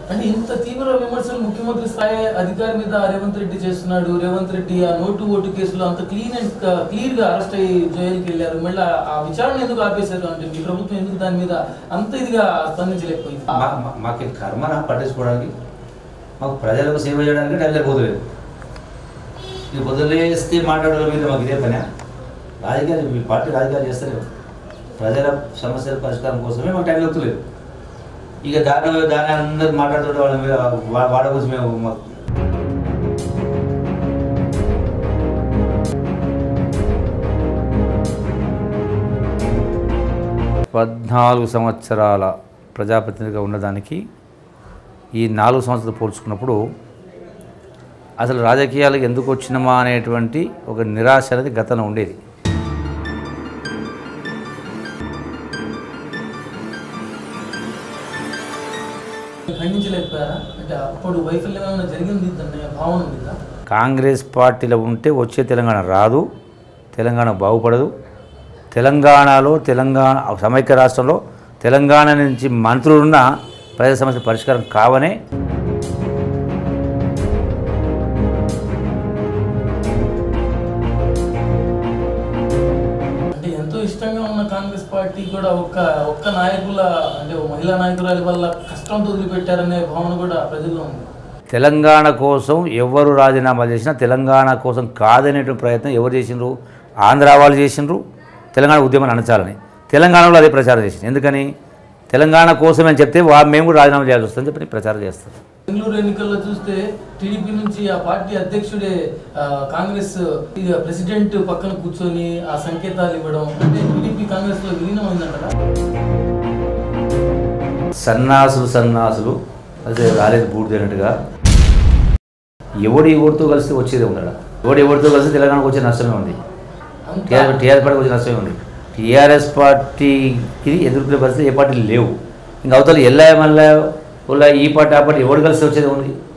అంటే ఇంత తీవ్ర విమర్శలు ముఖ్యమంత్రి స్థాయి అధికారి మీద రేవంత్ రెడ్డి చేస్తున్నాడు రేవంత్ రెడ్డి ఆ నోటు ఓటు కేసులో అంత క్లీన్ అండ్ క్లియర్ గా అరెస్ట్ అయ్యి జైలుకి వెళ్ళారు మళ్ళీ ఆ- ఆ విచారణ ఎందుకు ఆపేశారు అంటే మీ ప్రభుత్వం ఎందుకు దాని మీద అంత ఇదిగా స్పందించలేకపోయింది మా- మా- మాకు కర్మన పట్టించుకోవడానికి మాకు ప్రజలకు సేవ చేయడానికి టైం సరిపోతలేదు ఇక వదిలేస్తే మాట్లాడడం మీద మాకు ఇదే పని రాజకీయాలు మీ పార్టీ రాజకీయాలు చేస్తలేవు ప్రజల సమస్యల పరిష్కారం కోసమే మాకు టైం దొరుకుతలేదు ఇక దాని దాని అందరు మాట్లాడుతుంటే వాళ్ళ మీద వా- వాడ కోసమే మాకు పద్నాలుగు సంవత్సరాల ప్రజాప్రతినిధిగా ఉన్నదానికి ఈ నాలుగు సంవత్సరాలు పోల్చుకున్నప్పుడు అసలు రాజకీయాలకు ఎందుకు వచ్చినామా అనేటువంటి ఒక నిరాశ అనేది గతంలో ఉండేది ఖండించలేకపోయారా అంటే అప్పుడు వైఫల్యం ఏమైనా జరిగింది అనే భావన ఉందా కాంగ్రెస్ పార్టీలో ఉంటే వచ్చే తెలంగాణ రాదు తెలంగాణ బాగుపడదు తెలంగాణలో తెలంగాణ సమైక్య రాష్ట్రంలో తెలంగాణ నుంచి మంత్రులున్న ప్రజా సమస్య పరిష్కారం కావనే అంటే ఎంతో ఇష్టంగా ఉన్న కాంగ్రెస్ పార్టీ కూడా ఒక్క ఒక్క నాయకుల అంటే ఓ మహిళా నాయకురాలి వల్ల కష్టంతో వదిలిపెట్టారనే భావన కూడా ప్రజల్లో ఉంది తెలంగాణ కోసం ఎవరు రాజీనామా చేసినా తెలంగాణ కోసం కాదనేటువంటి ప్రయత్నం ఎవరు చేసిండ్రు ఆంధ్ర వాళ్ళు చేసిండ్రు తెలంగాణ ఉద్యమాన్ని అణచాలని తెలంగాణలో అదే ప్రచారం చేసింది ఎందుకని తెలంగాణ కోసమే అని చెప్తే వా మేము కూడా రాజీనామా చేయాల్సి వస్తుందని చెప్పి ప్రచారం చేస్తారు బెంగళూరు ఎన్నికల్లో చూస్తే టీడీపీ నుంచి ఆ పార్టీ అధ్యక్షుడే ఆ, కాంగ్రెస్ ఇక ప్రెసిడెంట్ పక్కన కూర్చొని ఆ సంకేతాలు ఇవ్వడం అంటే టీడీపీ కాంగ్రెస్ లో విలీనమైందంటారా సన్నాసులు సన్నాసులు అదే రాలేదు బూడిదైనట్టుగా ఎవడు ఎవరితో కలిసి వచ్చేదే ఉన్నాడు ఎవడు ఎవరితో కలిసి తెలంగాణకు వచ్చే నష్టమే ఉంది అంత టీఆర్ఎస్ టీఆర్ఎస్ పార్టీకి వచ్చే నష్టమే ఉంది టీఆర్ఎస్ పార్టీకి ఎదుర్కొనే పరిస్థితి ఏ పార్టీలు లేవు ఇంకా అవతల ఎల్లా మళ్ళా ఈ పార్టీ ఆ పార్టీ ఎవడు కలిసి వచ్చేది ఉంది